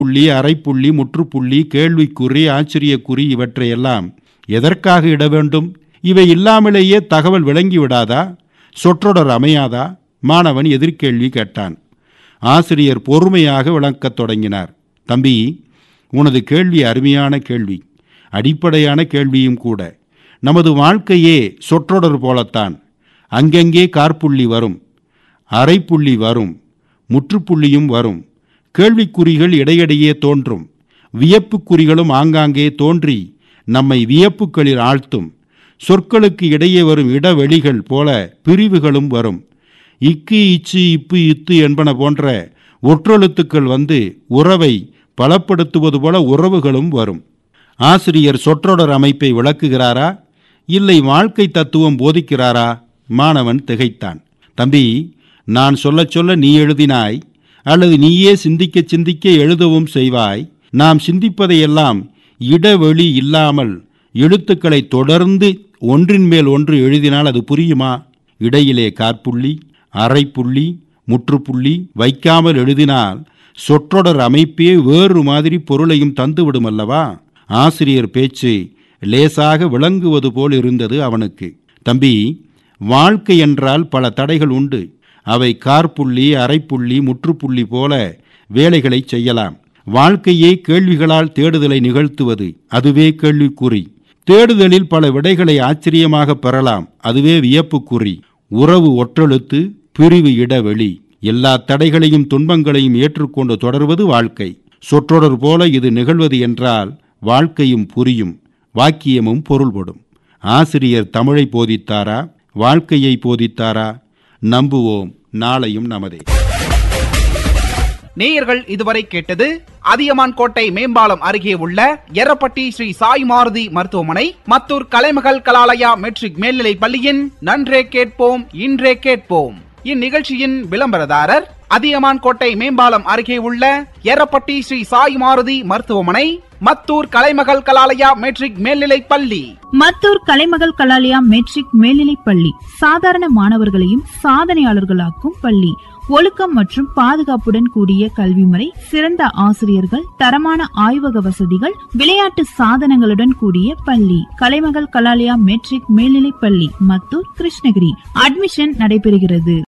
புள்ளி அரைப்புள்ளி முற்றுப்புள்ளி கேள்விக்குறி ஆச்சரியக்குறி இவற்றையெல்லாம் எதற்காக இட வேண்டும் இவை இல்லாமலேயே தகவல் விளங்கிவிடாதா சொற்றொடர் அமையாதா மாணவன் எதிர்கேள்வி கேட்டான் ஆசிரியர் பொறுமையாக விளக்கத் தொடங்கினார் தம்பி உனது கேள்வி அருமையான கேள்வி அடிப்படையான கேள்வியும் கூட நமது வாழ்க்கையே சொற்றொடர் போலத்தான் அங்கங்கே கார்ப்புள்ளி வரும் அரைப்புள்ளி வரும் முற்றுப்புள்ளியும் வரும் கேள்விக்குறிகள் இடையிடையே தோன்றும் வியப்புக்குறிகளும் ஆங்காங்கே தோன்றி நம்மை வியப்புக்களில் ஆழ்த்தும் சொற்களுக்கு இடையே வரும் இடைவெளிகள் போல பிரிவுகளும் வரும் இக்கு இச்சு இப்பு இத்து என்பன போன்ற ஒற்றெழுத்துக்கள் வந்து உறவை பலப்படுத்துவது போல உறவுகளும் வரும் ஆசிரியர் சொற்றொடர் அமைப்பை விளக்குகிறாரா இல்லை வாழ்க்கை தத்துவம் போதிக்கிறாரா மாணவன் திகைத்தான் தம்பி நான் சொல்லச் சொல்ல நீ எழுதினாய் அல்லது நீயே சிந்திக்க சிந்திக்க எழுதவும் செய்வாய் நாம் சிந்திப்பதையெல்லாம் இடைவெளி இல்லாமல் எழுத்துக்களை தொடர்ந்து ஒன்றின் மேல் ஒன்று எழுதினால் அது புரியுமா இடையிலே காற்புள்ளி அரைப்புள்ளி முற்றுப்புள்ளி வைக்காமல் எழுதினால் சொற்றொடர் அமைப்பே வேறு மாதிரி பொருளையும் தந்துவிடும் அல்லவா ஆசிரியர் பேச்சு லேசாக விளங்குவது போல் இருந்தது அவனுக்கு தம்பி வாழ்க்கை என்றால் பல தடைகள் உண்டு அவை கார்ப்புள்ளி அரைப்புள்ளி முற்றுப்புள்ளி போல வேலைகளை செய்யலாம் வாழ்க்கையே கேள்விகளால் தேடுதலை நிகழ்த்துவது அதுவே கேள்விக்குறி தேடுதலில் பல விடைகளை ஆச்சரியமாக பெறலாம் அதுவே வியப்புக்குறி உறவு ஒற்றெழுத்து பிரிவு இடைவெளி எல்லா தடைகளையும் துன்பங்களையும் ஏற்றுக்கொண்டு தொடர்வது வாழ்க்கை சொற்றொடர் போல இது நிகழ்வது என்றால் வாழ்க்கையும் புரியும் வாக்கியமும் பொருள்படும் ஆசிரியர் தமிழை போதித்தாரா வாழ்க்கையை போதித்தாரா நம்புவோம் நாளையும் நமதே நேயர்கள் இதுவரை கேட்டது அதியமான் கோட்டை மேம்பாலம் அருகே உள்ள எரப்பட்டி ஸ்ரீ சாய் மாருதி மருத்துவமனை மத்தூர் கலைமகள் கலாலயா மெட்ரிக் மேல்நிலைப் பள்ளியின் நன்றே கேட்போம் இன்றே கேட்போம் இந்நிகழ்ச்சியின் விளம்பரதாரர் அதியமான் கோட்டை மேம்பாலம் அருகே உள்ள எரப்பட்டி ஸ்ரீ சாய் மாருதி மருத்துவமனை மத்தூர் கலைமகள் கலாலயா மெட்ரிக் மேல்நிலைப் பள்ளி மத்தூர் கலைமகள் கலாலயா மெட்ரிக் மேல்நிலைப் பள்ளி சாதாரண மாணவர்களையும் சாதனையாளர்களாக்கும் பள்ளி ஒழுக்கம் மற்றும் பாதுகாப்புடன் கூடிய கல்வி முறை சிறந்த ஆசிரியர்கள் தரமான ஆய்வக வசதிகள் விளையாட்டு சாதனங்களுடன் கூடிய பள்ளி கலைமகள் கலாலயா மெட்ரிக் மேல்நிலைப் பள்ளி மத்தூர் கிருஷ்ணகிரி அட்மிஷன் நடைபெறுகிறது